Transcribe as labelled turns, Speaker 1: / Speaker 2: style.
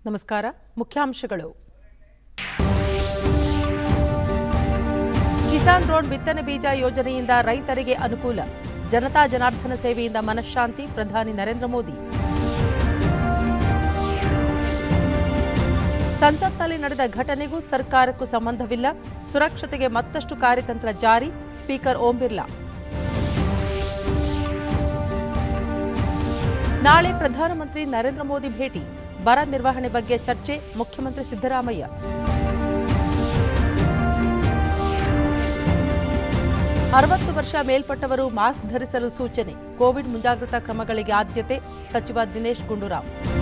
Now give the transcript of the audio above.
Speaker 1: ನಮಸ್ಕಾರ ಮುಖ್ಯಾಂಶಗಳು ಕಿಸಾನ್ ರೋಡ್ ಬಿತ್ತನೆ ಬೀಜ ಯೋಜನೆಯಿಂದ ರೈತರಿಗೆ ಅನುಕೂಲ ಜನತಾ ಜನಾರ್ದನ ಸೇವೆಯಿಂದ ಮನಃಶಾಂತಿ ಪ್ರಧಾನಿ ನರೇಂದ್ರ ಮೋದಿ ಸಂಸತ್ನಲ್ಲಿ ನಡೆದ ಘಟನೆಗೂ ಸರ್ಕಾರಕ್ಕೂ ಸಂಬಂಧವಿಲ್ಲ ಸುರಕ್ಷತೆಗೆ ಮತ್ತಷ್ಟು ಕಾರ್ಯತಂತ್ರ ಜಾರಿ ಸ್ಪೀಕರ್ ಓಂ ಬಿರ್ಲಾ ನಾಳೆ ಪ್ರಧಾನಮಂತ್ರಿ ನರೇಂದ್ರ ಮೋದಿ ಭೇಟಿ ಬರ ನಿರ್ವಹಣೆ ಬಗ್ಗೆ ಚರ್ಚೆ ಮುಖ್ಯಮಂತ್ರಿ ಸಿದ್ದರಾಮಯ್ಯ ಅರವತ್ತು ವರ್ಷ ಮೇಲ್ಪಟ್ಟವರು ಮಾಸ್ಕ್ ಧರಿಸಲು ಸೂಚನೆ ಕೋವಿಡ್ ಮುಂಜಾಗ್ರತಾ ಕ್ರಮಗಳಿಗೆ ಆದ್ಯತೆ ಸಚಿವ ದಿನೇಶ್ ಗುಂಡೂರಾವ್